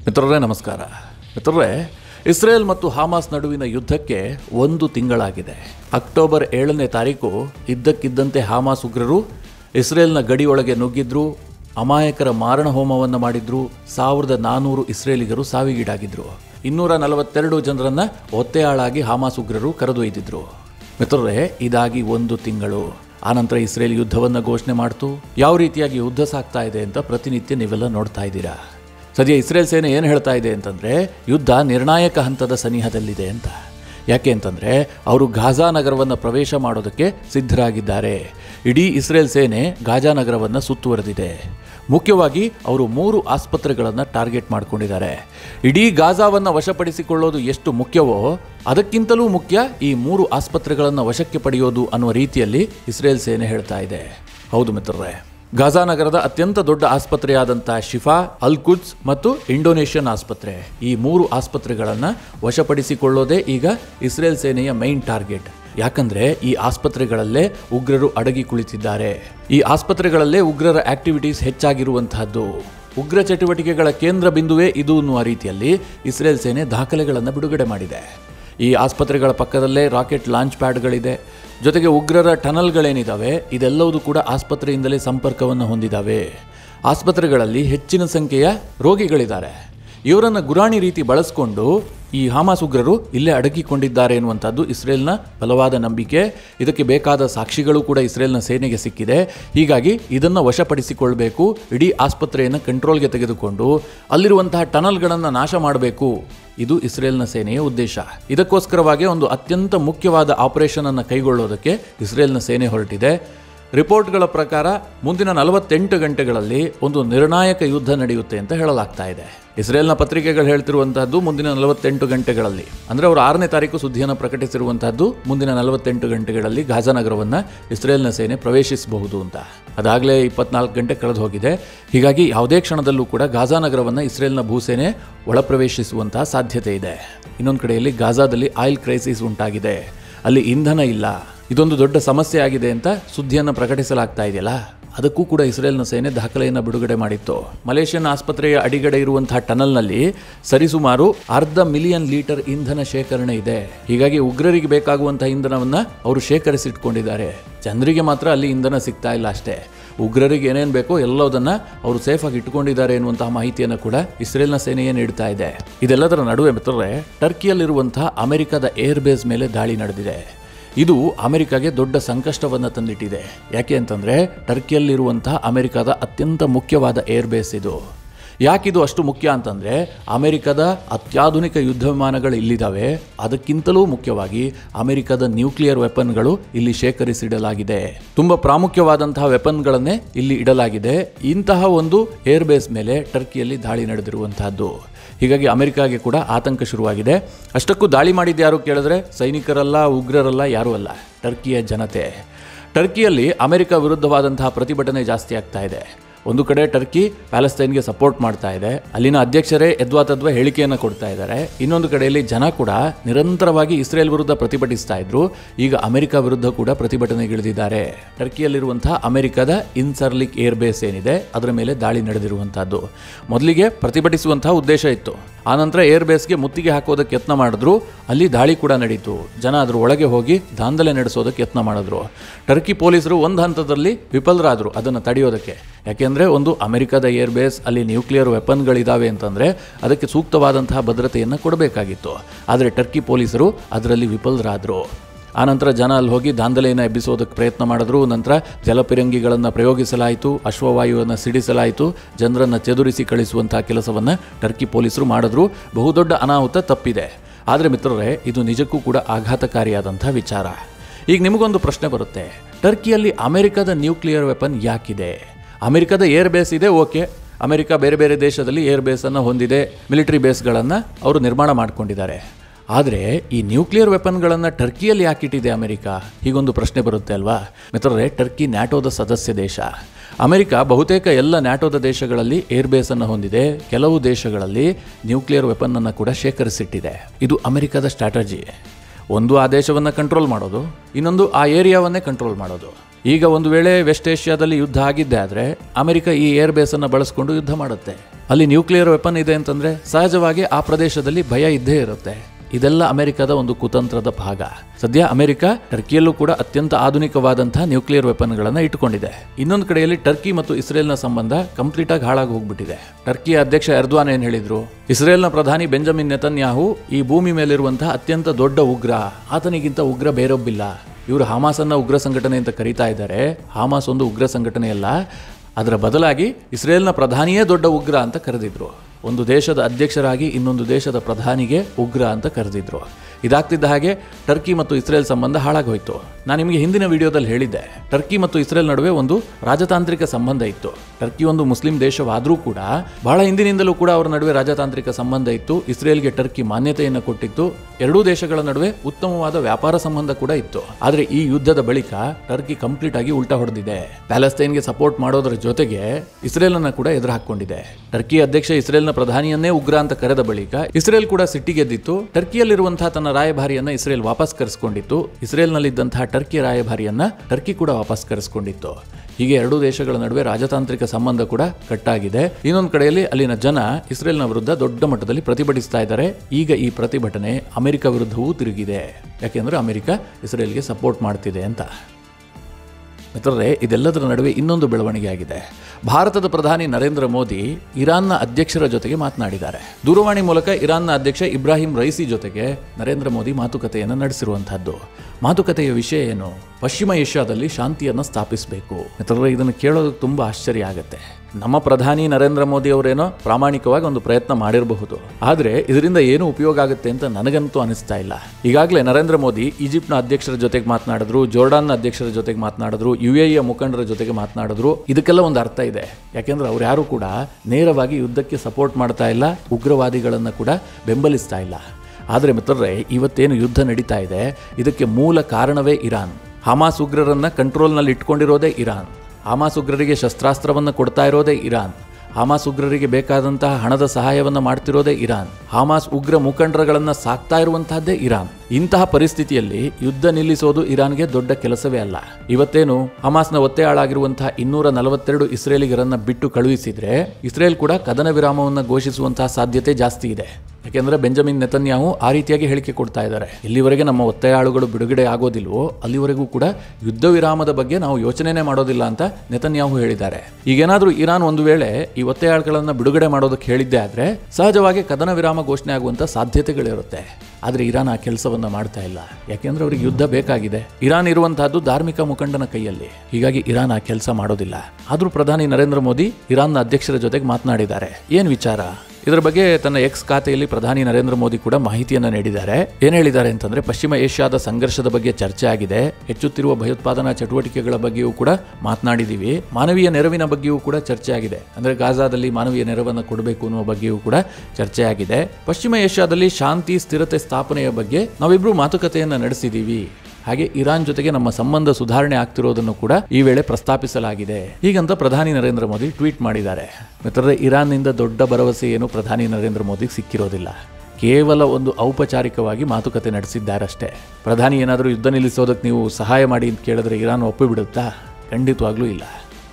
ಮಿತ್ರರೇ ನಮಸ್ಕಾರ ಮಿತ್ರರೇ ಇಸ್ರೇಲ್ ಮತ್ತು ಹಾಮಾಸ್ ನಡುವಿನ ಯುದ್ಧಕ್ಕೆ ಒಂದು ತಿಂಗಳಾಗಿದೆ ಅಕ್ಟೋಬರ್ ಏಳನೇ ತಾರೀಕು ಇದ್ದಕ್ಕಿದ್ದಂತೆ ಹಾಮಾಸ್ ಉಗ್ರರು ಇಸ್ರೇಲ್ನ ಗಡಿಯೊಳಗೆ ನುಗ್ಗಿದ್ರು ಅಮಾಯಕರ ಮಾರಣ ಹೋಮವನ್ನು ಮಾಡಿದ್ರು ಸಾವಿರದ ನಾನೂರು ಇಸ್ರೇಲಿಗರು ಸಾವಿಗೀಡಾಗಿದ್ರು ಇನ್ನೂರ ನಲವತ್ತೆರಡು ಜನರನ್ನ ಒತ್ತೆಯಾಳಾಗಿ ಹಾಮಾಸ್ ಉಗ್ರರು ಕರೆದೊಯ್ದಿದ್ರು ಮಿತ್ರರೇ ಇದಾಗಿ ಒಂದು ತಿಂಗಳು ಆನಂತರ ಇಸ್ರೇಲ್ ಯುದ್ಧವನ್ನು ಘೋಷಣೆ ಮಾಡ್ತು ಯಾವ ರೀತಿಯಾಗಿ ಯುದ್ಧ ಸಾಗ್ತಾ ಇದೆ ಅಂತ ಪ್ರತಿನಿತ್ಯ ನೀವೆಲ್ಲ ನೋಡ್ತಾ ಇದ್ದೀರಾ ಸದ್ಯ ಇಸ್ರೇಲ್ ಸೇನೆ ಏನು ಹೇಳ್ತಾ ಇದೆ ಅಂತಂದರೆ ಯುದ್ಧ ನಿರ್ಣಾಯಕ ಹಂತದ ಸನಿಹದಲ್ಲಿದೆ ಅಂತ ಯಾಕೆ ಅಂತಂದರೆ ಅವರು ಗಾಜಾ ನಗರವನ್ನು ಪ್ರವೇಶ ಮಾಡೋದಕ್ಕೆ ಸಿದ್ಧರಾಗಿದ್ದಾರೆ ಇಡೀ ಇಸ್ರೇಲ್ ಸೇನೆ ಗಾಜಾ ನಗರವನ್ನು ಸುತ್ತುವರೆದಿದೆ ಮುಖ್ಯವಾಗಿ ಅವರು ಮೂರು ಆಸ್ಪತ್ರೆಗಳನ್ನು ಟಾರ್ಗೆಟ್ ಮಾಡ್ಕೊಂಡಿದ್ದಾರೆ ಇಡೀ ಗಾಜಾವನ್ನು ವಶಪಡಿಸಿಕೊಳ್ಳೋದು ಎಷ್ಟು ಮುಖ್ಯವೋ ಅದಕ್ಕಿಂತಲೂ ಮುಖ್ಯ ಈ ಮೂರು ಆಸ್ಪತ್ರೆಗಳನ್ನು ವಶಕ್ಕೆ ಪಡೆಯೋದು ಅನ್ನುವ ರೀತಿಯಲ್ಲಿ ಇಸ್ರೇಲ್ ಸೇನೆ ಹೇಳ್ತಾ ಇದೆ ಹೌದು ಮಿತ್ರರೇ ಗಾಜಾ ನಗರದ ಅತ್ಯಂತ ದೊಡ್ಡ ಆಸ್ಪತ್ರೆಯಾದಂಥ ಶಿಫಾ ಅಲ್ ಕುಡ್ಸ್ ಮತ್ತು ಇಂಡೋನೇಷ್ಯನ್ ಆಸ್ಪತ್ರೆ ಈ ಮೂರು ಆಸ್ಪತ್ರೆಗಳನ್ನು ವಶಪಡಿಸಿಕೊಳ್ಳೋದೇ ಈಗ ಇಸ್ರೇಲ್ ಸೇನೆಯ ಮೈನ್ ಟಾರ್ಗೆಟ್ ಯಾಕಂದ್ರೆ ಈ ಆಸ್ಪತ್ರೆಗಳಲ್ಲೇ ಉಗ್ರರು ಅಡಗಿ ಕುಳಿತಿದ್ದಾರೆ ಈ ಆಸ್ಪತ್ರೆಗಳಲ್ಲೇ ಉಗ್ರರ ಆಕ್ಟಿವಿಟೀಸ್ ಹೆಚ್ಚಾಗಿರುವಂತಹದ್ದು ಉಗ್ರ ಚಟುವಟಿಕೆಗಳ ಕೇಂದ್ರ ಬಿಂದುವೇ ಇದು ಅನ್ನುವ ರೀತಿಯಲ್ಲಿ ಇಸ್ರೇಲ್ ಸೇನೆ ದಾಖಲೆಗಳನ್ನು ಬಿಡುಗಡೆ ಮಾಡಿದೆ ಈ ಆಸ್ಪತ್ರೆಗಳ ಪಕ್ಕದಲ್ಲೇ ರಾಕೆಟ್ ಲಾಂಚ್ ಪ್ಯಾಡ್ಗಳಿದೆ ಜೊತೆಗೆ ಉಗ್ರರ ಟನಲ್ಗಳೇನಿದ್ದಾವೆ ಇದೆಲ್ಲವೂ ಕೂಡ ಆಸ್ಪತ್ರೆಯಿಂದಲೇ ಸಂಪರ್ಕವನ್ನು ಹೊಂದಿದ್ದಾವೆ ಆಸ್ಪತ್ರೆಗಳಲ್ಲಿ ಹೆಚ್ಚಿನ ಸಂಖ್ಯೆಯ ರೋಗಿಗಳಿದ್ದಾರೆ ಇವರನ್ನು ಗುರಾಣಿ ರೀತಿ ಬಳಸಿಕೊಂಡು ಈ ಹಾಮಾಸ್ ಉಗ್ರರು ಇಲ್ಲೇ ಅಡಗಿಕೊಂಡಿದ್ದಾರೆ ಎನ್ನುವಂಥದ್ದು ಇಸ್ರೇಲ್ನ ಬಲವಾದ ನಂಬಿಕೆ ಇದಕ್ಕೆ ಬೇಕಾದ ಸಾಕ್ಷಿಗಳು ಕೂಡ ಇಸ್ರೇಲ್ನ ಸೇನೆಗೆ ಸಿಕ್ಕಿದೆ ಹೀಗಾಗಿ ಇದನ್ನು ವಶಪಡಿಸಿಕೊಳ್ಬೇಕು ಇಡೀ ಆಸ್ಪತ್ರೆಯನ್ನು ಕಂಟ್ರೋಲ್ಗೆ ತೆಗೆದುಕೊಂಡು ಅಲ್ಲಿರುವಂತಹ ಟನಲ್ಗಳನ್ನು ನಾಶ ಮಾಡಬೇಕು ಇದು ಇಸ್ರೇಲ್ನ ಸೇನೆಯ ಉದ್ದೇಶ ಇದಕ್ಕೋಸ್ಕರವಾಗಿ ಒಂದು ಅತ್ಯಂತ ಮುಖ್ಯವಾದ ಆಪರೇಷನ್ ಅನ್ನು ಕೈಗೊಳ್ಳೋದಕ್ಕೆ ಇಸ್ರೇಲ್ನ ಸೇನೆ ಹೊರಟಿದೆ ರಿಪೋರ್ಟ್ಗಳ ಪ್ರಕಾರ ಮುಂದಿನ ನಲವತ್ತೆಂಟು ಗಂಟೆಗಳಲ್ಲಿ ಒಂದು ನಿರ್ಣಾಯಕ ಯುದ್ಧ ನಡೆಯುತ್ತೆ ಅಂತ ಹೇಳಲಾಗ್ತಾ ಇದೆ ಇಸ್ರೇಲ್ನ ಪತ್ರಿಕೆಗಳು ಹೇಳ್ತಿರುವಂತಹದ್ದು ಮುಂದಿನ ನಲವತ್ತೆಂಟು ಗಂಟೆಗಳಲ್ಲಿ ಅಂದರೆ ಅವರು ಆರನೇ ತಾರೀಕು ಸುದ್ದಿಯನ್ನು ಪ್ರಕಟಿಸಿರುವಂತಹದ್ದು ಮುಂದಿನ ನಲವತ್ತೆಂಟು ಗಂಟೆಗಳಲ್ಲಿ ಗಾಜಾ ನಗರವನ್ನು ಇಸ್ರೇಲ್ನ ಸೇನೆ ಪ್ರವೇಶಿಸಬಹುದು ಅಂತ ಅದಾಗಲೇ ಇಪ್ಪತ್ನಾಲ್ಕು ಗಂಟೆ ಕಳೆದು ಹೋಗಿದೆ ಹೀಗಾಗಿ ಯಾವುದೇ ಕ್ಷಣದಲ್ಲೂ ಕೂಡ ಗಾಜಾ ನಗರವನ್ನು ಇಸ್ರೇಲ್ನ ಭೂಸೇನೆ ಒಳಪ್ರವೇಶಿಸುವಂತಹ ಸಾಧ್ಯತೆ ಇದೆ ಇನ್ನೊಂದು ಕಡೆಯಲ್ಲಿ ಗಾಜಾದಲ್ಲಿ ಆಯಿಲ್ ಕ್ರೈಸಿಸ್ ಉಂಟಾಗಿದೆ ಅಲ್ಲಿ ಇಂಧನ ಇಲ್ಲ ಇದೊಂದು ದೊಡ್ಡ ಸಮಸ್ಯೆ ಆಗಿದೆ ಅಂತ ಸುದ್ದಿಯನ್ನು ಪ್ರಕಟಿಸಲಾಗ್ತಾ ಇದೆಯಲ್ಲ ಅದಕ್ಕೂ ಕೂಡ ಇಸ್ರೇಲ್ನ ಸೇನೆ ದಾಖಲೆಯನ್ನು ಬಿಡುಗಡೆ ಮಾಡಿತ್ತು ಮಲೇಷ್ಯನ್ ಆಸ್ಪತ್ರೆಯ ಅಡಿಗಡೆ ಇರುವಂತಹ ಟನಲ್ನಲ್ಲಿ ಸರಿಸುಮಾರು ಅರ್ಧ ಮಿಲಿಯನ್ ಲೀಟರ್ ಇಂಧನ ಶೇಖರಣೆ ಇದೆ ಹೀಗಾಗಿ ಉಗ್ರರಿಗೆ ಬೇಕಾಗುವಂತಹ ಇಂಧನವನ್ನು ಅವರು ಶೇಖರಿಸಿಟ್ಕೊಂಡಿದ್ದಾರೆ ಜನರಿಗೆ ಮಾತ್ರ ಅಲ್ಲಿ ಇಂಧನ ಸಿಗ್ತಾ ಇಲ್ಲ ಅಷ್ಟೇ ಉಗ್ರರಿಗೆ ಏನೇನು ಬೇಕೋ ಎಲ್ಲದನ್ನ ಅವರು ಸೇಫಾಗಿ ಇಟ್ಕೊಂಡಿದ್ದಾರೆ ಎನ್ನುವಂತಹ ಮಾಹಿತಿಯನ್ನು ಕೂಡ ಇಸ್ರೇಲ್ನ ಸೇನೆಯೇ ನೀಡ್ತಾ ಇದೆ ಇದೆಲ್ಲದರ ನಡುವೆ ಮಿತ್ರರೇ ಟರ್ಕಿಯಲ್ಲಿರುವಂತಹ ಅಮೆರಿಕದ ಏರ್ ಬೇಸ್ ಮೇಲೆ ದಾಳಿ ನಡೆದಿದೆ ಇದು ಅಮೆರಿಕಾಗೆ ದೊಡ್ಡ ಸಂಕಷ್ಟವನ್ನು ತಂದಿಟ್ಟಿದೆ ಯಾಕೆ ಅಂತಂದರೆ ಟರ್ಕಿಯಲ್ಲಿರುವಂತಹ ಅಮೆರಿಕದ ಅತ್ಯಂತ ಮುಖ್ಯವಾದ ಏರ್ ಬೇಸ್ ಇದು ಯಾಕಿದು ಅಷ್ಟು ಮುಖ್ಯ ಅಂತಂದರೆ ಅಮೆರಿಕದ ಅತ್ಯಾಧುನಿಕ ಯುದ್ಧ ವಿಮಾನಗಳು ಇಲ್ಲಿದ್ದಾವೆ ಅದಕ್ಕಿಂತಲೂ ಮುಖ್ಯವಾಗಿ ಅಮೆರಿಕದ ನ್ಯೂಕ್ಲಿಯರ್ ವೆಪನ್ಗಳು ಇಲ್ಲಿ ಶೇಖರಿಸಿಡಲಾಗಿದೆ ತುಂಬ ಪ್ರಾಮುಖ್ಯವಾದಂತಹ ವೆಪನ್ಗಳನ್ನೇ ಇಲ್ಲಿ ಇಡಲಾಗಿದೆ ಇಂತಹ ಒಂದು ಏರ್ ಬೇಸ್ ಮೇಲೆ ಟರ್ಕಿಯಲ್ಲಿ ದಾಳಿ ನಡೆದಿರುವಂತಹದ್ದು ಹೀಗಾಗಿ ಅಮೆರಿಕಾಗೆ ಕೂಡ ಆತಂಕ ಶುರುವಾಗಿದೆ ಅಷ್ಟಕ್ಕೂ ದಾಳಿ ಮಾಡಿದ್ದು ಯಾರು ಕೇಳಿದ್ರೆ ಸೈನಿಕರಲ್ಲ ಉಗ್ರರಲ್ಲ ಯಾರೂ ಅಲ್ಲ ಟರ್ಕಿಯ ಜನತೆ ಟರ್ಕಿಯಲ್ಲಿ ಅಮೆರಿಕ ವಿರುದ್ಧವಾದಂತಹ ಪ್ರತಿಭಟನೆ ಜಾಸ್ತಿ ಆಗ್ತಾ ಇದೆ ಒಂದು ಕಡೆ ಟರ್ಕಿ ಪ್ಯಾಲೆಸ್ತೈನ್ಗೆ ಸಪೋರ್ಟ್ ಮಾಡ್ತಾ ಇದೆ ಅಲ್ಲಿನ ಅಧ್ಯಕ್ಷರೇ ಯದ್ವಾತದ್ವ ಹೇಳಿಕೆಯನ್ನು ಕೊಡ್ತಾ ಇದ್ದಾರೆ ಇನ್ನೊಂದು ಕಡೆಯಲ್ಲಿ ಜನ ಕೂಡ ನಿರಂತರವಾಗಿ ಇಸ್ರೇಲ್ ವಿರುದ್ಧ ಪ್ರತಿಭಟಿಸ್ತಾ ಇದ್ರು ಈಗ ಅಮೆರಿಕ ವಿರುದ್ಧ ಕೂಡ ಪ್ರತಿಭಟನೆಗಿಳಿದಿದ್ದಾರೆ ಟರ್ಕಿಯಲ್ಲಿರುವಂತಹ ಅಮೆರಿಕದ ಇನ್ಸರ್ಲಿಕ್ ಏರ್ ಬೇಸ್ ಏನಿದೆ ಅದರ ಮೇಲೆ ದಾಳಿ ನಡೆದಿರುವಂತಹದ್ದು ಮೊದಲಿಗೆ ಪ್ರತಿಭಟಿಸುವಂತಹ ಉದ್ದೇಶ ಇತ್ತು ಆನಂತರ ಏರ್ ಬೇಸ್ಗೆ ಮುತ್ತಿಗೆ ಹಾಕೋದಕ್ಕೆ ಯತ್ನ ಮಾಡಿದ್ರು ಅಲ್ಲಿ ದಾಳಿ ಕೂಡ ನಡೀತು ಜನ ಅದ್ರ ಒಳಗೆ ಹೋಗಿ ದಾಂಧಲೆ ನಡೆಸೋದಕ್ಕೆ ಯತ್ನ ಮಾಡಿದ್ರು ಟರ್ಕಿ ಪೊಲೀಸರು ಒಂದು ಹಂತದಲ್ಲಿ ವಿಫಲರಾದರು ಅದನ್ನು ತಡೆಯೋದಕ್ಕೆ ಯಾಕೆಂದರೆ ಒಂದು ಅಮೆರಿಕದ ಏರ್ ಬೇಸ್ ಅಲ್ಲಿ ನ್ಯೂಕ್ಲಿಯರ್ ವೆಪನ್ಗಳಿದ್ದಾವೆ ಅಂತಂದರೆ ಅದಕ್ಕೆ ಸೂಕ್ತವಾದಂತಹ ಭದ್ರತೆಯನ್ನು ಕೊಡಬೇಕಾಗಿತ್ತು ಆದರೆ ಟರ್ಕಿ ಪೊಲೀಸರು ಅದರಲ್ಲಿ ವಿಫಲರಾದರು ಆನಂತರ ಜನ ಅಲ್ಲಿ ಹೋಗಿ ದಾಂಧಲೆಯನ್ನು ಎಬ್ಬಿಸೋದಕ್ಕೆ ಪ್ರಯತ್ನ ಮಾಡಿದ್ರು ನಂತರ ಜಲಪಿರಂಗಿಗಳನ್ನು ಪ್ರಯೋಗಿಸಲಾಯಿತು ಅಶ್ವವಾಯುವನ್ನು ಸಿಡಿಸಲಾಯಿತು ಜನರನ್ನು ಚೆದುರಿಸಿ ಕಳಿಸುವಂತಹ ಕೆಲಸವನ್ನು ಟರ್ಕಿ ಪೊಲೀಸರು ಮಾಡಿದ್ರು ಬಹುದೊಡ್ಡ ಅನಾಹುತ ತಪ್ಪಿದೆ ಆದರೆ ಮಿತ್ರರೇ ಇದು ನಿಜಕ್ಕೂ ಕೂಡ ಆಘಾತಕಾರಿಯಾದಂಥ ವಿಚಾರ ಈಗ ನಿಮಗೊಂದು ಪ್ರಶ್ನೆ ಬರುತ್ತೆ ಟರ್ಕಿಯಲ್ಲಿ ಅಮೆರಿಕದ ನ್ಯೂಕ್ಲಿಯರ್ ವೆಪನ್ ಯಾಕಿದೆ ಅಮೆರಿಕದ ಏರ್ ಬೇಸ್ ಇದೆ ಓಕೆ ಅಮೆರಿಕ ಬೇರೆ ಬೇರೆ ದೇಶದಲ್ಲಿ ಏರ್ ಬೇಸನ್ನು ಹೊಂದಿದೆ ಮಿಲಿಟರಿ ಬೇಸ್ಗಳನ್ನು ಅವರು ನಿರ್ಮಾಣ ಮಾಡ್ಕೊಂಡಿದ್ದಾರೆ ಆದರೆ ಈ ನ್ಯೂಕ್ಲಿಯರ್ ವೆಪನ್ಗಳನ್ನು ಟರ್ಕಿಯಲ್ಲಿ ಯಾಕಿಟ್ಟಿದೆ ಅಮೆರಿಕ ಹೀಗೊಂದು ಪ್ರಶ್ನೆ ಬರುತ್ತೆ ಅಲ್ವಾ ಮಿತ್ರರೇ ಟರ್ಕಿ ನ್ಯಾಟೋದ ಸದಸ್ಯ ದೇಶ ಅಮೆರಿಕ ಬಹುತೇಕ ಎಲ್ಲ ನ್ಯಾಟೋದ ದೇಶಗಳಲ್ಲಿ ಏರ್ ಬೇಸನ್ನು ಹೊಂದಿದೆ ಕೆಲವು ದೇಶಗಳಲ್ಲಿ ನ್ಯೂಕ್ಲಿಯರ್ ವೆಪನ್ನನ್ನು ಕೂಡ ಶೇಖರಿಸಿಟ್ಟಿದೆ ಇದು ಅಮೆರಿಕದ ಸ್ಟ್ರಾಟಜಿ ಒಂದು ಆ ದೇಶವನ್ನು ಕಂಟ್ರೋಲ್ ಮಾಡೋದು ಇನ್ನೊಂದು ಆ ಏರಿಯಾವನ್ನೇ ಕಂಟ್ರೋಲ್ ಮಾಡೋದು ಈಗ ಒಂದು ವೇಳೆ ವೆಸ್ಟ್ ಏಷ್ಯಾದಲ್ಲಿ ಯುದ್ಧ ಆಗಿದ್ದೆ ಆದರೆ ಅಮೆರಿಕ ಈ ಏರ್ ಬೇಸನ್ನು ಬಳಸ್ಕೊಂಡು ಯುದ್ಧ ಮಾಡುತ್ತೆ ಅಲ್ಲಿ ನ್ಯೂಕ್ಲಿಯರ್ ವೆಪನ್ ಇದೆ ಅಂತಂದ್ರೆ ಸಹಜವಾಗಿ ಆ ಪ್ರದೇಶದಲ್ಲಿ ಭಯ ಇದ್ದೇ ಇರುತ್ತೆ ಇದೆಲ್ಲ ಅಮೆರಿಕದ ಒಂದು ಕುತಂತ್ರದ ಭಾಗ ಸದ್ಯ ಅಮೆರಿಕ ಟರ್ಕಿಯಲ್ಲೂ ಕೂಡ ಅತ್ಯಂತ ಆಧುನಿಕವಾದಂತಹ ನ್ಯೂಕ್ಲಿಯರ್ ವೆಪನ್ಗಳನ್ನು ಇಟ್ಟುಕೊಂಡಿದೆ ಇನ್ನೊಂದು ಕಡೆಯಲ್ಲಿ ಟರ್ಕಿ ಮತ್ತು ಇಸ್ರೇಲ್ನ ಸಂಬಂಧ ಕಂಪ್ಲೀಟ್ ಆಗಿ ಹಾಳಾಗಿ ಹೋಗ್ಬಿಟ್ಟಿದೆ ಟರ್ಕಿಯ ಅಧ್ಯಕ್ಷ ಎರ್ದ್ವಾನ್ ಏನ್ ಹೇಳಿದ್ರು ಇಸ್ರೇಲ್ನ ಪ್ರಧಾನಿ ಬೆಂಜಮಿನ್ ನೆತನ್ಯಾಹು ಈ ಭೂಮಿ ಮೇಲಿರುವಂತಹ ಅತ್ಯಂತ ದೊಡ್ಡ ಉಗ್ರ ಆತನಿಗಿಂತ ಉಗ್ರ ಬೇರೊಬ್ಬಿಲ್ಲ ಇವರು ಹಾಮಾಸನ್ನ ಉಗ್ರ ಸಂಘಟನೆ ಅಂತ ಕರೀತಾ ಇದ್ದಾರೆ ಹಾಮಾಸ್ ಒಂದು ಉಗ್ರ ಸಂಘಟನೆ ಅಲ್ಲ ಅದರ ಬದಲಾಗಿ ಇಸ್ರೇಲ್ನ ಪ್ರಧಾನಿಯೇ ದೊಡ್ಡ ಉಗ್ರ ಅಂತ ಕರೆದಿದ್ರು ಒಂದು ದೇಶದ ಅಧ್ಯಕ್ಷರಾಗಿ ಇನ್ನೊಂದು ದೇಶದ ಪ್ರಧಾನಿಗೆ ಉಗ್ರ ಅಂತ ಕರೆದಿದ್ರು ಇದಾಗ್ತಿದ್ದ ಹಾಗೆ ಟರ್ಕಿ ಮತ್ತು ಇಸ್ರೇಲ್ ಸಂಬಂಧ ಹಾಳಾಗೋಯ್ತು ನಾನು ನಿಮಗೆ ಹಿಂದಿನ ವಿಡಿಯೋದಲ್ಲಿ ಹೇಳಿದ್ದೆ ಟರ್ಕಿ ಮತ್ತು ಇಸ್ರೇಲ್ ನಡುವೆ ಒಂದು ರಾಜತಾಂತ್ರಿಕ ಸಂಬಂಧ ಇತ್ತು ಟರ್ಕಿ ಒಂದು ಮುಸ್ಲಿಂ ದೇಶವಾದರೂ ಕೂಡ ಬಹಳ ಹಿಂದಿನಿಂದಲೂ ಕೂಡ ಅವರ ನಡುವೆ ರಾಜತಾಂತ್ರಿಕ ಸಂಬಂಧ ಇತ್ತು ಇಸ್ರೇಲ್ಗೆ ಟರ್ಕಿ ಮಾನ್ಯತೆಯನ್ನು ಕೊಟ್ಟಿತ್ತು ಎರಡೂ ದೇಶಗಳ ನಡುವೆ ಉತ್ತಮವಾದ ವ್ಯಾಪಾರ ಸಂಬಂಧ ಕೂಡ ಇತ್ತು ಆದರೆ ಈ ಯುದ್ಧದ ಬಳಿಕ ಟರ್ಕಿ ಕಂಪ್ಲೀಟ್ ಆಗಿ ಉಲ್ಟಾ ಹೊಡೆದಿದೆ ಪ್ಯಾಲೆಸ್ತೈನ್ಗೆ ಸಪೋರ್ಟ್ ಮಾಡೋದರ ಜೊತೆಗೆ ಇಸ್ರೇಲ್ ಅನ್ನ ಕೂಡ ಎದುರು ಹಾಕೊಂಡಿದೆ ಟರ್ಕಿ ಅಧ್ಯಕ್ಷ ಇಸ್ರೇಲ್ನ ಪ್ರಧಾನಿಯನ್ನೇ ಉಗ್ರ ಅಂತ ಕರೆದ ಬಳಿಕ ಇಸ್ರೇಲ್ ಕೂಡ ಸಿಟ್ಟಿಗೆದ್ದಿತ್ತು ಟರ್ಕಿಯಲ್ಲಿರುವಂತಹ ತನ್ನ ರಾಯಭಾರಿಯನ್ನ ಇಸ್ರೇಲ್ ವಾಪಸ್ ಕರೆಸಿಕೊಂಡಿತ್ತು ಇಸ್ರೇಲ್ನಲ್ಲಿದ್ದಂತಹ ಟರ್ಕಿ ರಾಯಭಾರಿಯನ್ನ ಟರ್ಕಿ ಕೂಡ ವಾಪಸ್ ಕರೆಸಿಕೊಂಡಿತ್ತು ಹೀಗೆ ಎರಡೂ ದೇಶಗಳ ನಡುವೆ ರಾಜತಾಂತ್ರಿಕ ಸಂಬಂಧ ಕೂಡ ಕಟ್ಟಾಗಿದೆ ಇನ್ನೊಂದು ಕಡೆಯಲ್ಲಿ ಅಲ್ಲಿನ ಜನ ಇಸ್ರೇಲ್ನ ವಿರುದ್ಧ ದೊಡ್ಡ ಮಟ್ಟದಲ್ಲಿ ಪ್ರತಿಭಟಿಸ್ತಾ ಇದ್ದಾರೆ ಈಗ ಈ ಪ್ರತಿಭಟನೆ ಅಮೆರಿಕ ವಿರುದ್ಧವೂ ತಿರುಗಿದೆ ಯಾಕೆಂದ್ರೆ ಅಮೆರಿಕ ಇಸ್ರೇಲ್ಗೆ ಸಪೋರ್ಟ್ ಮಾಡ್ತಿದೆ ಅಂತ ಮಿತ್ರರೇ ಇದೆಲ್ಲದರ ನಡುವೆ ಇನ್ನೊಂದು ಬೆಳವಣಿಗೆ ಆಗಿದೆ ಭಾರತದ ಪ್ರಧಾನಿ ನರೇಂದ್ರ ಮೋದಿ ಇರಾನ್ನ ಅಧ್ಯಕ್ಷರ ಜೊತೆಗೆ ಮಾತನಾಡಿದ್ದಾರೆ ದೂರವಾಣಿ ಮೂಲಕ ಇರಾನ್ನ ಅಧ್ಯಕ್ಷ ಇಬ್ರಾಹಿಂ ರೈಸಿ ಜೊತೆಗೆ ನರೇಂದ್ರ ಮೋದಿ ಮಾತುಕತೆಯನ್ನು ನಡೆಸಿರುವಂತಹದ್ದು ಮಾತುಕತೆಯ ವಿಷಯ ಏನು ಪಶ್ಚಿಮ ಏಷ್ಯಾದಲ್ಲಿ ಶಾಂತಿಯನ್ನು ಸ್ಥಾಪಿಸಬೇಕು ಮಿತ್ರರೇ ಇದನ್ನು ಕೇಳೋದಕ್ಕೆ ತುಂಬಾ ಆಶ್ಚರ್ಯ ಆಗುತ್ತೆ ನಮ್ಮ ಪ್ರಧಾನಿ ನರೇಂದ್ರ ಮೋದಿ ಅವರೇನೋ ಪ್ರಾಮಾಣಿಕವಾಗಿ ಒಂದು ಪ್ರಯತ್ನ ಮಾಡಿರಬಹುದು ಆದರೆ ಇದರಿಂದ ಏನು ಉಪಯೋಗ ಆಗುತ್ತೆ ಅಂತ ನನಗಂತೂ ಅನಿಸ್ತಾ ಇಲ್ಲ ಈಗಾಗಲೇ ನರೇಂದ್ರ ಮೋದಿ ಈಜಿಪ್ಟ್ನ ಅಧ್ಯಕ್ಷರ ಜೊತೆಗೆ ಮಾತನಾಡಿದ್ರು ಜೋರ್ಡಾನ್ನ ಅಧ್ಯಕ್ಷರ ಜೊತೆಗೆ ಮಾತನಾಡಿದ್ರು ಯು ಎ ಮುಖಂಡರ ಜೊತೆಗೆ ಮಾತನಾಡಿದ್ರು ಇದಕ್ಕೆಲ್ಲ ಒಂದು ಅರ್ಥ ಇದೆ ಯಾಕೆಂದ್ರೆ ಅವ್ರು ಯಾರು ಕೂಡ ನೇರವಾಗಿ ಯುದ್ಧಕ್ಕೆ ಸಪೋರ್ಟ್ ಮಾಡ್ತಾ ಇಲ್ಲ ಉಗ್ರವಾದಿಗಳನ್ನು ಕೂಡ ಬೆಂಬಲಿಸ್ತಾ ಇಲ್ಲ ಆದರೆ ಮಿತ್ರರೇ ಇವತ್ತೇನು ಯುದ್ಧ ನಡೀತಾ ಇದೆ ಇದಕ್ಕೆ ಮೂಲ ಕಾರಣವೇ ಇರಾನ್ ಹಮಾಸ್ ಉಗ್ರರನ್ನ ಕಂಟ್ರೋಲ್ನಲ್ಲಿ ಇಟ್ಕೊಂಡಿರೋದೇ ಇರಾನ್ ಹಮಾಸ್ ಉಗ್ರರಿಗೆ ಶಸ್ತ್ರಾಸ್ತ್ರವನ್ನು ಕೊಡ್ತಾ ಇರೋದೇ ಇರಾನ್ ಹಮಾಸ್ ಉಗ್ರರಿಗೆ ಬೇಕಾದಂತಹ ಹಣದ ಸಹಾಯವನ್ನು ಮಾಡ್ತಿರೋದೇ ಇರಾನ್ ಹಮಾಸ್ ಉಗ್ರ ಮುಖಂಡರುಗಳನ್ನು ಸಾಕ್ತಾ ಇರುವಂತಹದ್ದೇ ಇರಾನ್ ಇಂತಹ ಪರಿಸ್ಥಿತಿಯಲ್ಲಿ ಯುದ್ಧ ನಿಲ್ಲಿಸೋದು ಇರಾನ್ಗೆ ದೊಡ್ಡ ಕೆಲಸವೇ ಅಲ್ಲ ಇವತ್ತೇನು ಹಮಾಸ್ನ ಒತ್ತೆ ಆಳಾಗಿರುವಂತಹ ಇನ್ನೂರ ನಲವತ್ತೆರಡು ಇಸ್ರೇಲಿಗರನ್ನ ಬಿಟ್ಟು ಕಳುಹಿಸಿದ್ರೆ ಇಸ್ರೇಲ್ ಕೂಡ ಕದನ ವಿರಾಮವನ್ನು ಘೋಷಿಸುವಂತಹ ಸಾಧ್ಯತೆ ಜಾಸ್ತಿ ಇದೆ ಯಾಕೆಂದ್ರೆ ಬೆಂಜಮಿನ್ ನೆತನ್ಯಾಹು ಆ ರೀತಿಯಾಗಿ ಹೇಳಿಕೆ ಕೊಡ್ತಾ ಇದ್ದಾರೆ ಇಲ್ಲಿವರೆಗೆ ನಮ್ಮ ಒತ್ತೆಯಾಳುಗಳು ಬಿಡುಗಡೆ ಆಗೋದಿಲ್ವೋ ಅಲ್ಲಿವರೆಗೂ ಕೂಡ ಯುದ್ಧ ವಿರಾಮದ ಬಗ್ಗೆ ನಾವು ಯೋಚನೆನೇ ಮಾಡೋದಿಲ್ಲ ಅಂತ ನೆತನ್ಯಾಹು ಹೇಳಿದ್ದಾರೆ ಈಗೇನಾದ್ರೂ ಇರಾನ್ ಒಂದು ವೇಳೆ ಈ ಒತ್ತೆಯಾಳುಗಳನ್ನ ಬಿಡುಗಡೆ ಮಾಡೋದಕ್ಕೆ ಹೇಳಿದ್ದೆ ಆದ್ರೆ ಸಹಜವಾಗಿ ಕದನ ವಿರಾಮ ಘೋಷಣೆ ಆಗುವಂತ ಸಾಧ್ಯತೆಗಳಿರುತ್ತೆ ಆದರೆ ಇರಾನ್ ಆ ಕೆಲಸವನ್ನ ಮಾಡ್ತಾ ಇಲ್ಲ ಯಾಕೆಂದ್ರೆ ಅವರಿಗೆ ಯುದ್ಧ ಬೇಕಾಗಿದೆ ಇರಾನ್ ಇರುವಂತಹದ್ದು ಧಾರ್ಮಿಕ ಮುಖಂಡನ ಕೈಯಲ್ಲಿ ಹೀಗಾಗಿ ಇರಾನ್ ಆ ಕೆಲಸ ಮಾಡೋದಿಲ್ಲ ಆದ್ರೂ ಪ್ರಧಾನಿ ನರೇಂದ್ರ ಮೋದಿ ಇರಾನ್ನ ಅಧ್ಯಕ್ಷರ ಜೊತೆಗೆ ಮಾತನಾಡಿದ್ದಾರೆ ಏನ್ ವಿಚಾರ ಇದರ ಬಗ್ಗೆ ತನ್ನ ಎಕ್ಸ್ ಖಾತೆಯಲ್ಲಿ ಪ್ರಧಾನಿ ನರೇಂದ್ರ ಮೋದಿ ಕೂಡ ಮಾಹಿತಿಯನ್ನು ನೀಡಿದ್ದಾರೆ ಏನ್ ಹೇಳಿದ್ದಾರೆ ಅಂತಂದ್ರೆ ಪಶ್ಚಿಮ ಏಷ್ಯಾದ ಸಂಘರ್ಷದ ಬಗ್ಗೆ ಚರ್ಚೆ ಆಗಿದೆ ಹೆಚ್ಚುತ್ತಿರುವ ಭಯೋತ್ಪಾದನಾ ಚಟುವಟಿಕೆಗಳ ಬಗ್ಗೆಯೂ ಕೂಡ ಮಾತನಾಡಿದೀವಿ ಮಾನವೀಯ ನೆರವಿನ ಬಗ್ಗೆಯೂ ಕೂಡ ಚರ್ಚೆ ಆಗಿದೆ ಅಂದ್ರೆ ಗಾಜಾದಲ್ಲಿ ಮಾನವೀಯ ನೆರವನ್ನು ಕೊಡಬೇಕು ಅನ್ನುವ ಬಗ್ಗೆಯೂ ಕೂಡ ಚರ್ಚೆ ಆಗಿದೆ ಪಶ್ಚಿಮ ಏಷ್ಯಾದಲ್ಲಿ ಶಾಂತಿ ಸ್ಥಿರತೆ ಸ್ಥಾಪನೆಯ ಬಗ್ಗೆ ನಾವಿಬ್ರು ಮಾತುಕತೆಯನ್ನ ನಡೆಸಿದೀವಿ ಹಾಗೆ ಇರಾನ್ ಜೊತೆಗೆ ನಮ್ಮ ಸಂಬಂಧ ಸುಧಾರಣೆ ಆಗ್ತಿರೋದನ್ನು ಕೂಡ ಈ ವೇಳೆ ಪ್ರಸ್ತಾಪಿಸಲಾಗಿದೆ ಹೀಗಂತ ಪ್ರಧಾನಿ ನರೇಂದ್ರ ಮೋದಿ ಟ್ವೀಟ್ ಮಾಡಿದ್ದಾರೆ ಮಿತ್ರರೇ ಇರಾನ್ನಿಂದ ದೊಡ್ಡ ಭರವಸೆ ಏನು ಪ್ರಧಾನಿ ನರೇಂದ್ರ ಮೋದಿಗೆ ಸಿಕ್ಕಿರೋದಿಲ್ಲ ಕೇವಲ ಒಂದು ಔಪಚಾರಿಕವಾಗಿ ಮಾತುಕತೆ ನಡೆಸಿದ್ದಾರಷ್ಟೇ ಪ್ರಧಾನಿ ಏನಾದರೂ ಯುದ್ಧ ನಿಲ್ಲಿಸೋದಕ್ಕೆ ನೀವು ಸಹಾಯ ಮಾಡಿ ಅಂತ ಕೇಳಿದ್ರೆ ಇರಾನ್ ಒಪ್ಪಿಬಿಡುತ್ತಾ ಖಂಡಿತವಾಗ್ಲೂ ಇಲ್ಲ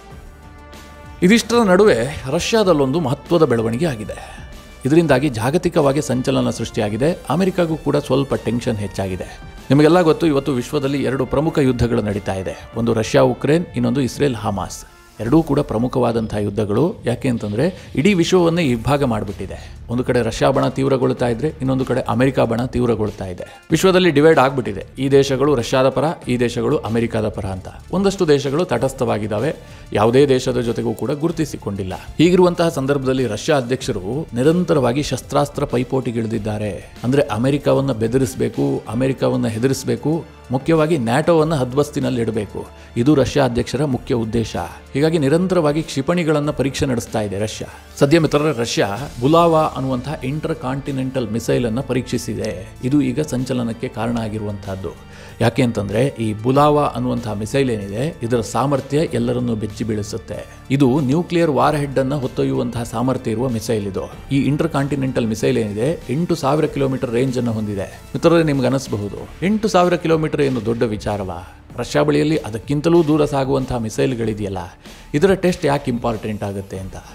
ಇದಿಷ್ಟರ ನಡುವೆ ರಷ್ಯಾದಲ್ಲೊಂದು ಮಹತ್ವದ ಬೆಳವಣಿಗೆ ಆಗಿದೆ ಇದರಿಂದಾಗಿ ಜಾಗತಿಕವಾಗಿ ಸಂಚಲನ ಸೃಷ್ಟಿಯಾಗಿದೆ ಅಮೆರಿಕಾಗೂ ಕೂಡ ಸ್ವಲ್ಪ ಟೆನ್ಷನ್ ಹೆಚ್ಚಾಗಿದೆ ನಿಮಗೆಲ್ಲ ಗೊತ್ತು ಇವತ್ತು ವಿಶ್ವದಲ್ಲಿ ಎರಡು ಪ್ರಮುಖ ಯುದ್ಧಗಳು ನಡೀತಾ ಇದೆ ಒಂದು ರಷ್ಯಾ ಉಕ್ರೇನ್ ಇನ್ನೊಂದು ಇಸ್ರೇಲ್ ಹಮಾಸ್ ಎರಡೂ ಕೂಡ ಪ್ರಮುಖವಾದಂತಹ ಯುದ್ಧಗಳು ಯಾಕೆ ಅಂತಂದ್ರೆ ಇಡೀ ವಿಶ್ವವನ್ನೇ ಇಬ್ಬಾಗ ಮಾಡಿಬಿಟ್ಟಿದೆ ಒಂದು ಕಡೆ ರಷ್ಯಾ ಬಣ ತೀವ್ರಗೊಳ್ತಾ ಇದ್ರೆ ಇನ್ನೊಂದು ಕಡೆ ಅಮೆರಿಕ ಬಣ ತೀವ್ರಗೊಳ್ತಾ ಇದೆ ವಿಶ್ವದಲ್ಲಿ ಡಿವೈಡ್ ಆಗ್ಬಿಟ್ಟಿದೆ ಈ ದೇಶಗಳು ರಷ್ಯಾದ ಪರ ಈ ದೇಶಗಳು ಅಮೆರಿಕದ ಪರ ಅಂತ ಒಂದಷ್ಟು ದೇಶಗಳು ತಟಸ್ಥವಾಗಿದ್ದಾವೆ ಯಾವುದೇ ದೇಶದ ಜೊತೆಗೂ ಕೂಡ ಗುರುತಿಸಿಕೊಂಡಿಲ್ಲ ಹೀಗಿರುವಂತಹ ಸಂದರ್ಭದಲ್ಲಿ ರಷ್ಯಾ ಅಧ್ಯಕ್ಷರು ನಿರಂತರವಾಗಿ ಶಸ್ತ್ರಾಸ್ತ್ರ ಪೈಪೋಟಿಗಿಳಿದಿದ್ದಾರೆ ಅಂದ್ರೆ ಅಮೆರಿಕವನ್ನ ಬೆದರಿಸಬೇಕು ಅಮೆರಿಕವನ್ನ ಹೆದರಿಸಬೇಕು ಮುಖ್ಯವಾಗಿ ನ್ಯಾಟೋವನ್ನು ಹದ್ವಸ್ತಿನಲ್ಲಿ ಇಡಬೇಕು ಇದು ರಷ್ಯಾ ಅಧ್ಯಕ್ಷರ ಮುಖ್ಯ ಉದ್ದೇಶ ಹೀಗಾಗಿ ನಿರಂತರವಾಗಿ ಕ್ಷಿಪಣಿಗಳನ್ನು ಪರೀಕ್ಷೆ ನಡೆಸ್ತಾ ಇದೆ ರಷ್ಯಾ ಸದ್ಯ ಮಿತ್ರರ ರಷ್ಯಾ ಬುಲಾವಾ ಅನ್ನುವಂತಹ ಇಂಟರ್ ಕಾಂಟಿನೆಂಟಲ್ ಮಿಸೈಲ್ ಅನ್ನು ಪರೀಕ್ಷಿಸಿದೆ ಇದು ಈಗ ಸಂಚಲನಕ್ಕೆ ಕಾರಣ ಆಗಿರುವಂತಹದ್ದು ಯಾಕೆ ಅಂತಂದ್ರೆ ಈ ಬುಲಾವಾ ಅನ್ನುವಂತಹ ಮಿಸೈಲ್ ಏನಿದೆ ಇದರ ಸಾಮರ್ಥ್ಯ ಎಲ್ಲರನ್ನೂ ಬೆಚ್ಚಿ ಬೀಳಿಸುತ್ತೆ ಇದು ನ್ಯೂಕ್ಲಿಯರ್ ವಾರ್ ಹೆಡ್ ಅನ್ನ ಹೊತ್ತೊಯ್ಯುವಂತಹ ಸಾಮರ್ಥ್ಯ ಇರುವ ಮಿಸೈಲ್ ಇದು ಈ ಇಂಟರ್ ಕಾಂಟಿನೆಂಟಲ್ ಮಿಸೈಲ್ ಏನಿದೆ ಎಂಟು ಸಾವಿರ ಕಿಲೋಮೀಟರ್ ರೇಂಜ್ ಅನ್ನು ಹೊಂದಿದೆ ಮಿತ್ರರೇ ನಿಮ್ಗೆ ಅನಿಸಬಹುದು ಎಂಟು ಸಾವಿರ ಕಿಲೋಮೀಟರ್ ಏನು ದೊಡ್ಡ ವಿಚಾರವಾ ರಷ್ಯಾ ಬಳಿಯಲ್ಲಿ ಅದಕ್ಕಿಂತಲೂ ದೂರ ಸಾಗುವಂತಹ ಮಿಸೈಲ್ಗಳಿದೆಯಲ್ಲ ಇದರ ಟೆಸ್ಟ್ ಯಾಕೆ ಇಂಪಾರ್ಟೆಂಟ್ ಆಗುತ್ತೆ ಅಂತ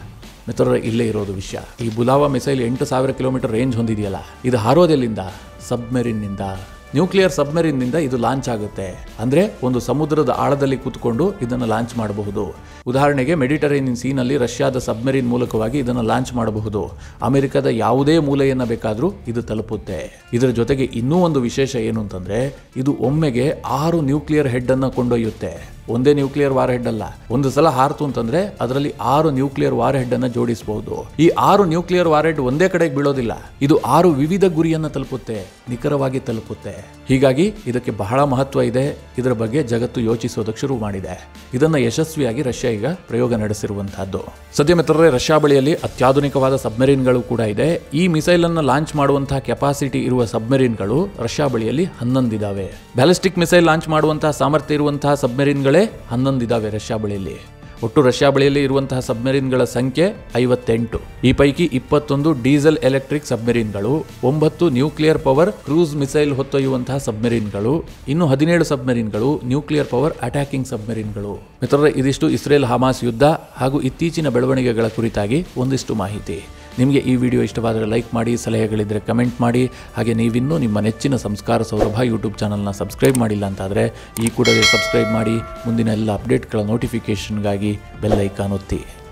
ಮಿತ್ರರ ಇಲ್ಲೇ ಇರೋದು ವಿಷಯ ಈ ಬುಲಾವಾ ಮಿಸೈಲ್ ಎಂಟು ಸಾವಿರ ಕಿಲೋಮೀಟರ್ ರೇಂಜ್ ಹೊಂದಿದೆಯಲ್ಲ ಇದು ಹಾರೋದೆಲ್ಲಿಂದ ಸಬ್ಮೆರಿನ್ನಿಂದ ನ್ಯೂಕ್ಲಿಯರ್ ಸಬ್ಮೆರಿನ್ನಿಂದ ಇದು ಲಾಂಚ್ ಆಗುತ್ತೆ ಅಂದ್ರೆ ಒಂದು ಸಮುದ್ರದ ಆಳದಲ್ಲಿ ಕೂತ್ಕೊಂಡು ಇದನ್ನು ಲಾಂಚ್ ಮಾಡಬಹುದು ಉದಾಹರಣೆಗೆ ಮೆಡಿಟರೇನಿಯನ್ ಸೀನಲ್ಲಿ ರಷ್ಯಾದ ಸಬ್ಮೆರಿನ್ ಮೂಲಕವಾಗಿ ಇದನ್ನು ಲಾಂಚ್ ಮಾಡಬಹುದು ಅಮೆರಿಕದ ಯಾವುದೇ ಮೂಲೆಯನ್ನು ಬೇಕಾದರೂ ಇದು ತಲುಪುತ್ತೆ ಇದರ ಜೊತೆಗೆ ಇನ್ನೂ ಒಂದು ವಿಶೇಷ ಏನು ಅಂತಂದ್ರೆ ಇದು ಒಮ್ಮೆಗೆ ಆರು ನ್ಯೂಕ್ಲಿಯರ್ ಹೆಡ್ ಅನ್ನು ಕೊಂಡೊಯ್ಯುತ್ತೆ ಒಂದೇ ನ್ಯೂಕ್ಲಿಯರ್ ವಾರ್ ಹೆಡ್ ಅಲ್ಲ ಒಂದು ಸಲ ಹಾರ್ತು ಅಂತಂದ್ರೆ ಅದರಲ್ಲಿ ಆರು ನ್ಯೂಕ್ಲಿಯರ್ ವಾರ್ ಹೆಡ್ ಅನ್ನ ಜೋಡಿಸಬಹುದು ಈ ಆರು ನ್ಯೂಕ್ಲಿಯರ್ ವಾರ್ ಹೆಡ್ ಒಂದೇ ಕಡೆಗೆ ಬೀಳೋದಿಲ್ಲ ಇದು ಆರು ವಿವಿಧ ಗುರಿಯನ್ನ ತಲುಪುತ್ತೆ ನಿಖರವಾಗಿ ತಲುಪುತ್ತೆ ಹೀಗಾಗಿ ಇದಕ್ಕೆ ಬಹಳ ಮಹತ್ವ ಇದೆ ಇದರ ಬಗ್ಗೆ ಜಗತ್ತು ಯೋಚಿಸೋದಕ್ಕೆ ಶುರು ಮಾಡಿದೆ ಇದನ್ನ ಯಶಸ್ವಿಯಾಗಿ ರಷ್ಯಾ ಈಗ ಪ್ರಯೋಗ ನಡೆಸಿರುವಂತಹದ್ದು ಸದ್ಯ ಮಿತ್ರರೇ ರಷ್ಯಾ ಬಳಿಯಲ್ಲಿ ಅತ್ಯಾಧುನಿಕವಾದ ಸಬ್ಮೆರಿನ್ಗಳು ಕೂಡ ಇದೆ ಈ ಮಿಸೈಲ್ ಅನ್ನ ಲಾಂಚ್ ಮಾಡುವಂತಹ ಕೆಪಾಸಿಟಿ ಇರುವ ಸಬ್ಮೆರಿನ್ಗಳು ರಷ್ಯಾ ಬಳಿಯಲ್ಲಿ ಹನ್ನೊಂದಿದಾವೆ ಬ್ಯಾಲಿಸ್ಟಿಕ್ ಮಿಸೈಲ್ ಲಾಂಚ್ ಮಾಡುವಂತಹ ಸಾಮರ್ಥ್ಯ ಇರುವಂತಹ ಸಬ್ಮೆರಿನ್ಗಳೇ ಹನ್ನೊಂದಿದಾವೆ ರಷ್ಯಾ ಬಳಿಯಲ್ಲಿ ಒಟ್ಟು ರಷ್ಯಾ ಬಳಿಯಲ್ಲಿ ಇರುವಂತಹ ಸಬ್ಮೆರಿನ್ಗಳ ಸಂಖ್ಯೆ ಐವತ್ತೆಂಟು ಈ ಪೈಕಿ ಇಪ್ಪತ್ತೊಂದು ಡೀಸೆಲ್ ಎಲೆಕ್ಟ್ರಿಕ್ ಸಬ್ಮೆರಿನ್ಗಳು ಒಂಬತ್ತು ನ್ಯೂಕ್ಲಿಯರ್ ಪವರ್ ಕ್ರೂಸ್ ಮಿಸೈಲ್ ಹೊತ್ತೊಯ್ಯುವಂತಹ ಸಬ್ಮೆರಿನ್ಗಳು ಇನ್ನು ಹದಿನೇಳು ಸಬ್ಮೆರಿನ್ಗಳು ನ್ಯೂಕ್ಲಿಯರ್ ಪವರ್ ಅಟ್ಯಾಕಿಂಗ್ ಸಬ್ಮೆರಿನ್ಗಳು ಮಿತ್ರರೇ ಇದಿಷ್ಟು ಇಸ್ರೇಲ್ ಹಮಾಸ್ ಯುದ್ಧ ಹಾಗೂ ಇತ್ತೀಚಿನ ಬೆಳವಣಿಗೆಗಳ ಕುರಿತಾಗಿ ಒಂದಿಷ್ಟು ಮಾಹಿತಿ ನಿಮಗೆ ಈ ವಿಡಿಯೋ ಇಷ್ಟವಾದರೆ ಲೈಕ್ ಮಾಡಿ ಸಲಹೆಗಳಿದ್ದರೆ ಕಮೆಂಟ್ ಮಾಡಿ ಹಾಗೆ ನೀವಿನ್ನೂ ನಿಮ್ಮ ನೆಚ್ಚಿನ ಸಂಸ್ಕಾರ ಸೌರಭ ಯೂಟ್ಯೂಬ್ ಚಾನಲ್ನ ಸಬ್ಸ್ಕ್ರೈಬ್ ಮಾಡಿಲ್ಲ ಅಂತಾದರೆ ಈ ಕೂಡಲೇ ಸಬ್ಸ್ಕ್ರೈಬ್ ಮಾಡಿ ಮುಂದಿನ ಎಲ್ಲ ಅಪ್ಡೇಟ್ಗಳ ನೋಟಿಫಿಕೇಷನ್ಗಾಗಿ ಬೆಲ್ ಐಕಾನ್ ಒತ್ತಿ